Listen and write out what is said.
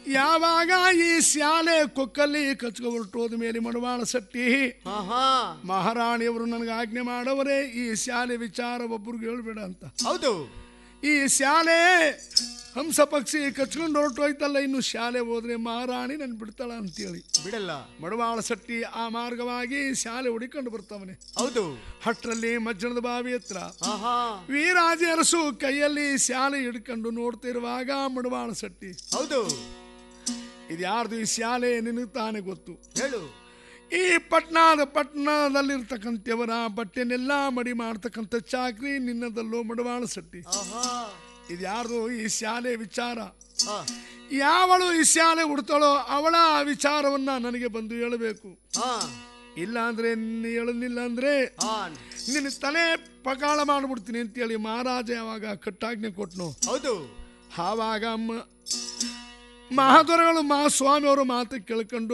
ಯಾವಾಗ ಈ ಶಾಲೆ ಕೊಕ್ಕಲ್ಲಿ ಕಚ್ಕೊ ಹೊರಟೋದ ಮೇಲೆ ಮಡವಾಳ ಸಟ್ಟಿ ಹಾ ಹಾ ಮಹಾರಾಣಿಯವರು ನನಗೆ ಆಜ್ಞೆ ಮಾಡವರೇ ಈ ಶಾಲೆ ವಿಚಾರ ಒಬ್ರಿಗೆ ಹೇಳ್ಬೇಡ ಅಂತ ಹೌದು ಈ ಶಾಲೆ ಹಂಸ ಪಕ್ಷಿ ಕಚ್ಕೊಂಡು ಹೊರಟೋಯ್ತಲ್ಲ ಇನ್ನು ಶಾಲೆ ಹೋದ್ರೆ ಮಹಾರಾಣಿ ನನ್ ಬಿಡ್ತಾಳ ಅಂತೇಳಿ ಬಿಡಲ್ಲ ಮಡವಾಳ ಸಟ್ಟಿ ಆ ಮಾರ್ಗವಾಗಿ ಶಾಲೆ ಹುಡಿಕೊಂಡು ಬರ್ತಾವನೆ ಹೌದು ಹಟ್ರಲ್ಲಿ ಮಜ್ಜನದ ಬಾವಿ ಹತ್ರ ಹಾ ಹಾ ವೀರಾಜ ಅರಸು ಕೈಯಲ್ಲಿ ಶಾಲೆ ಹಿಡ್ಕೊಂಡು ನೋಡ್ತಿರುವಾಗ ಮಡವಾಳ ಸಟ್ಟಿ ಹೌದು ಇದ್ಯಾರ್ದು ಈ ಶಾಲೆ ನಿನಗೆ ತಾನೇ ಗೊತ್ತು ಹೇಳು ಈ ಪಟ್ನಾದ ಪಟ್ಟಣದಲ್ಲಿರ್ತಕ್ಕಂಥವರ ಬಟ್ಟೆನೆಲ್ಲ ಮಡಿ ಮಾಡ್ತಕ್ಕಂಥ ಚಾಕ್ರಿ ನಿನ್ನದಲ್ಲೋ ಮಡವಾಳ ಸಟ್ಟಿ ಆಹಾ ಇದ್ಯಾರ್ದು ಈ ಶಾಲೆ ವಿಚಾರ ಹಾ ಯಾವಳು ಈ ಶಾಲೆ ಉಡ್ತಾಳೋ ಅವಳ ಆ ವಿಚಾರವನ್ನ ನನಗೆ ಬಂದು ಹೇಳಬೇಕು ಹಾ ಇಲ್ಲ ಅಂದ್ರೆ ನಿನ್ನ ಹೇಳಲಿಲ್ಲ ಅಂದ್ರೆ ಹಾ ನಿನ್ನ ತಲೆ ಪಕಾಳ ಮಾಡ್ಬಿಡ್ತೀನಿ ಅಂತೇಳಿ ಮಹಾರಾಜ ಯಾವಾಗ ಕಟ್ಟಾಜ್ಞೆ ಕೊಟ್ನು ಹೌದು ಆವಾಗ ಮ- ಮಹಾದೊರೆಗಳು ಮಹಾಸ್ವಾಮಿ ಅವರು ಮಾತು ಕೇಳ್ಕೊಂಡು